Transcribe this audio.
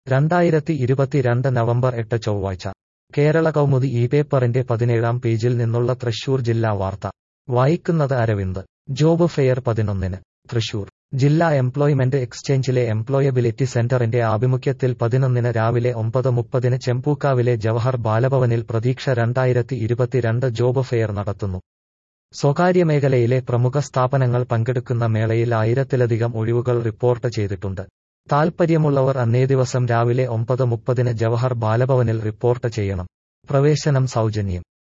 രണ്ടായിരത്തി ഇരുപത്തിരണ്ട് നവംബർ എട്ട് ചൊവ്വാഴ്ച കേരള കൗമുദി ഈ പേപ്പറിന്റെ പതിനേഴാം പേജിൽ നിന്നുള്ള തൃശൂർ ജില്ലാ വാർത്ത വായിക്കുന്നത് അരവിന്ദ് ജോബ് ഫെയർ പതിനൊന്നിന് തൃശൂർ ജില്ലാ എംപ്ലോയ്മെന്റ് എക്സ്ചേഞ്ചിലെ എംപ്ലോയബിലിറ്റി സെന്ററിന്റെ ആഭിമുഖ്യത്തിൽ പതിനൊന്നിന് രാവിലെ ഒമ്പത് മുപ്പതിന് ചെമ്പൂക്കാവിലെ ജവഹർ ബാലഭവനിൽ പ്രതീക്ഷ രണ്ടായിരത്തി ഇരുപത്തിരണ്ട് ജോബ് ഫെയർ നടത്തുന്നു സ്വകാര്യ മേഖലയിലെ പ്രമുഖ സ്ഥാപനങ്ങൾ പങ്കെടുക്കുന്ന മേളയിൽ ആയിരത്തിലധികം ഒഴിവുകൾ റിപ്പോർട്ട് ചെയ്തിട്ടുണ്ട് താൽപ്പര്യമുള്ളവർ അന്നേ ദിവസം രാവിലെ ഒമ്പത് മുപ്പതിന് ജവഹർ ബാലഭവനിൽ റിപ്പോർട്ട് ചെയ്യണം പ്രവേശനം സൗജന്യം